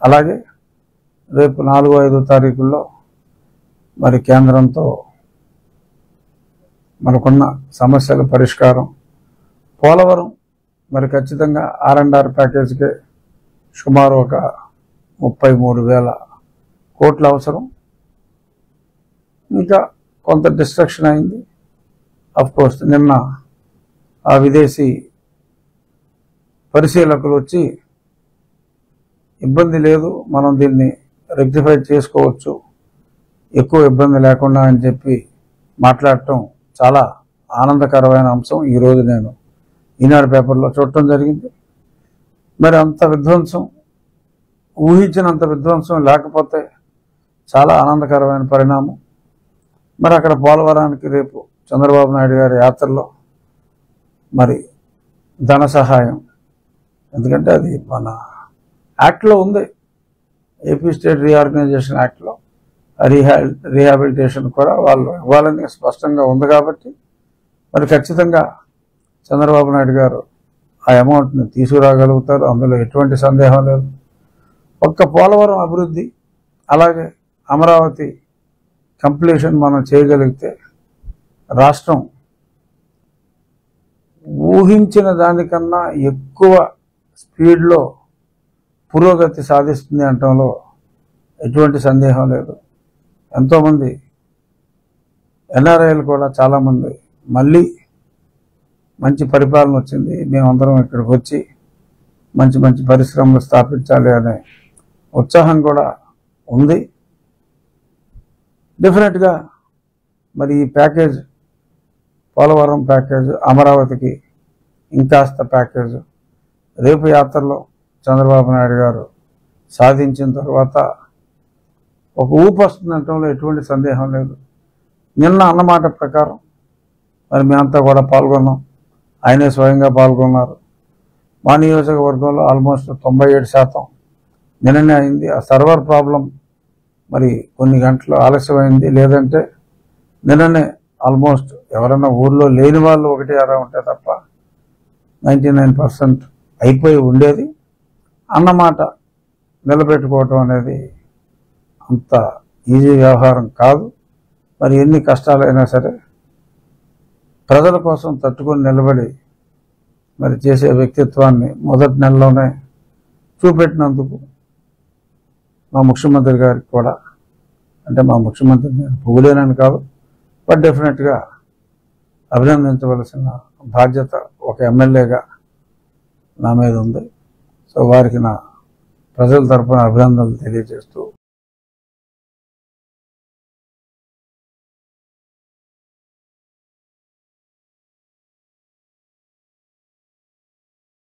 అలాగే రేపు నాలుగో ఐదో తారీఖుల్లో మరి కేంద్రంతో మనకున్న సమస్యల పరిష్కారం పోలవరం మరి ఖచ్చితంగా ఆర్ అండ్ ఆర్ ప్యాకేజ్కే సుమారు ఒక ముప్పై మూడు వేల కోట్ల అవసరం ఇంకా కొంత డిస్ట్రక్షన్ అయింది అఫ్ కోర్స్ నిన్న ఆ విదేశీ పరిశీలకులు వచ్చి ఇబ్బంది లేదు మనం దీన్ని రెక్టిఫై చేసుకోవచ్చు ఎక్కువ ఇబ్బంది లేకుండా అని చెప్పి మాట్లాడటం చాలా ఆనందకరమైన అంశం ఈరోజు నేను ఈనాడు పేపర్లో చూడటం జరిగింది మరి అంత విధ్వంసం ఊహించినంత విధ్వంసం లేకపోతే చాలా ఆనందకరమైన పరిణామం మరి అక్కడ పోలవరానికి రేపు చంద్రబాబు నాయుడు గారి యాత్రలో మరి ధన సహాయం ఎందుకంటే అది మన యాక్ట్లో ఉంది ఏపీ స్టేట్ రీఆర్గనైజేషన్ యాక్ట్లో రీహా రీహాబిలిటేషన్ కూడా వాళ్ళు ఇవ్వాలని స్పష్టంగా ఉంది కాబట్టి మరి ఖచ్చితంగా చంద్రబాబు నాయుడు గారు ఆ అమౌంట్ని తీసుకురాగలుగుతారు అందులో ఎటువంటి సందేహం లేదు ఒక్క పోలవరం అభివృద్ధి అలాగే అమరావతి కంప్లీషన్ మనం చేయగలిగితే రాష్ట్రం ఊహించిన దానికన్నా ఎక్కువ స్పీడ్లో పురోగతి సాధిస్తుంది అనటంలో ఎటువంటి సందేహం లేదు ఎంతోమంది ఎన్ఆర్ఐలు కూడా చాలామంది మళ్ళీ మంచి పరిపాలన వచ్చింది మేమందరం ఇక్కడికి వచ్చి మంచి మంచి పరిశ్రమలు స్థాపించాలి అనే ఉత్సాహం కూడా ఉంది డెఫినెట్గా మరి ఈ ప్యాకేజ్ పోలవరం ప్యాకేజ్ అమరావతికి ఇంకాస్త ప్యాకేజ్ రేపు యాత్రలో చంద్రబాబు నాయుడు గారు సాధించిన తర్వాత ఒక ఊపు వస్తుందంటంలో ఎటువంటి సందేహం లేదు నిన్న అన్నమాట ప్రకారం మరి మేమంతా కూడా పాల్గొన్నాం ఆయనే స్వయంగా పాల్గొన్నారు మా నియోజకవర్గంలో ఆల్మోస్ట్ తొంభై ఏడు శాతం నిన్ననే అయింది ఆ సర్వర్ ప్రాబ్లం మరి కొన్ని గంటలు ఆలస్యమైంది లేదంటే నిన్ననే ఆల్మోస్ట్ ఎవరైనా ఊర్లో లేని వాళ్ళు ఒకటి అరా ఉంటే తప్ప నైంటీ నైన్ పర్సెంట్ అయిపోయి ఉండేది అన్నమాట నిలబెట్టుకోవటం అనేది అంత ఈజీ వ్యవహారం కాదు మరి ఎన్ని కష్టాలైనా సరే ప్రజల కోసం తట్టుకొని నిలబడి మరి చేసే వ్యక్తిత్వాన్ని మొదటి నెలలోనే చూపెట్టినందుకు మా ముఖ్యమంత్రి గారికి కూడా అంటే మా ముఖ్యమంత్రి నేను పొగులేనని కాదు బట్ డెఫినెట్గా అభినందించవలసిన బాధ్యత ఒక ఎమ్మెల్యేగా నా మీద ఉంది సో వారికి నా ప్రజల తరపున అభినందనలు తెలియజేస్తూ